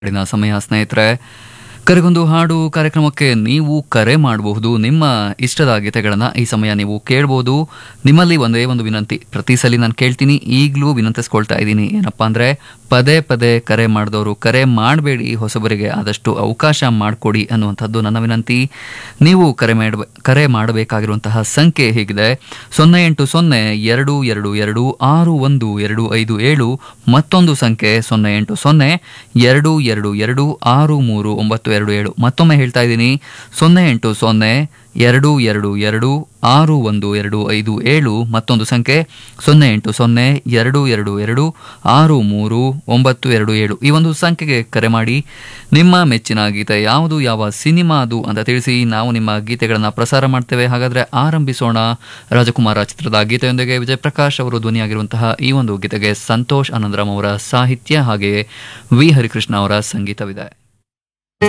ಹಾಡಿನ ಸಮಯ ಸ್ನೇಹಿತರೆ ಕರೆಗೊಂದು ಹಾಡು ಕಾರ್ಯಕ್ರಮಕ್ಕೆ ನೀವು ಕರೆ ಮಾಡಬಹುದು ನಿಮ್ಮ ಇಷ್ಟದ ಗೀತೆಗಳನ್ನು ಈ ಸಮಯ ನೀವು ಕೇಳ್ಬೋದು ನಿಮ್ಮಲ್ಲಿ ಒಂದೇ ಒಂದು ವಿನಂತಿ ಪ್ರತಿ ಸಲ ನಾನು ಕೇಳ್ತೀನಿ ಈಗಲೂ ವಿನಂತಿಸ್ಕೊಳ್ತಾ ಇದ್ದೀನಿ ಏನಪ್ಪಾ ಅಂದರೆ ಪದೇ ಪದೇ ಕರೆ ಮಾಡಿದವರು ಕರೆ ಮಾಡಬೇಡಿ ಹೊಸಬರಿಗೆ ಆದಷ್ಟು ಅವಕಾಶ ಮಾಡಿಕೊಡಿ ಅನ್ನುವಂಥದ್ದು ನನ್ನ ವಿನಂತಿ ನೀವು ಕರೆ ಮಾಡಬ ಕರೆ ಮಾಡಬೇಕಾಗಿರುವಂತಹ ಸಂಖ್ಯೆ ಹೀಗಿದೆ ಸೊನ್ನೆ ಎಂಟು ಸೊನ್ನೆ ಎರಡು ಎರಡು ಎರಡು ಆರು ಒಂದು ಎರಡು ಐದು ಏಳು ಮತ್ತೊಂದು ಸಂಖ್ಯೆ ಸೊನ್ನೆ ಎಂಟು ಸೊನ್ನೆ ಎರಡು ಎರಡು ಎರಡು ಆರು ಮೂರು ಒಂಬತ್ತು ಎರಡು ಏಳು ಮತ್ತೊಮ್ಮೆ ಹೇಳ್ತಾ ಇದ್ದೀನಿ ಸೊನ್ನೆ ಎಂಟು ಸೊನ್ನೆ ಎರಡು ಎರಡು ಎರಡು ಆರು ಒಂದು ಎರಡು ಐದು ಏಳು ಮತ್ತೊಂದು ಸಂಖ್ಯೆ ಸೊನ್ನೆ ಎಂಟು ಸೊನ್ನೆ ಎರಡು ಎರಡು ಎರಡು ಆರು ಮೂರು ಒಂಬತ್ತು ಎರಡು ಏಳು ಈ ಒಂದು ಸಂಖ್ಯೆಗೆ ಕರೆ ಮಾಡಿ ನಿಮ್ಮ ಮೆಚ್ಚಿನ ಗೀತೆ ಯಾವುದು ಯಾವ ಸಿನಿಮಾ ಅದು ಅಂತ ತಿಳಿಸಿ ನಾವು ನಿಮ್ಮ ಗೀತೆಗಳನ್ನು ಪ್ರಸಾರ ಮಾಡ್ತೇವೆ ಹಾಗಾದರೆ ಆರಂಭಿಸೋಣ ರಾಜಕುಮಾರ ಚಿತ್ರದ ಗೀತೆಯೊಂದಿಗೆ ವಿಜಯ್ ಪ್ರಕಾಶ್ ಅವರು ಧ್ವನಿಯಾಗಿರುವಂತಹ ಈ ಒಂದು ಗೀತೆಗೆ ಸಂತೋಷ್ ಆನಂದರಾಮ್ ಅವರ ಸಾಹಿತ್ಯ ಹಾಗೆಯೇ ವಿ ಹರಿಕೃಷ್ಣ ಅವರ ಸಂಗೀತವಿದೆ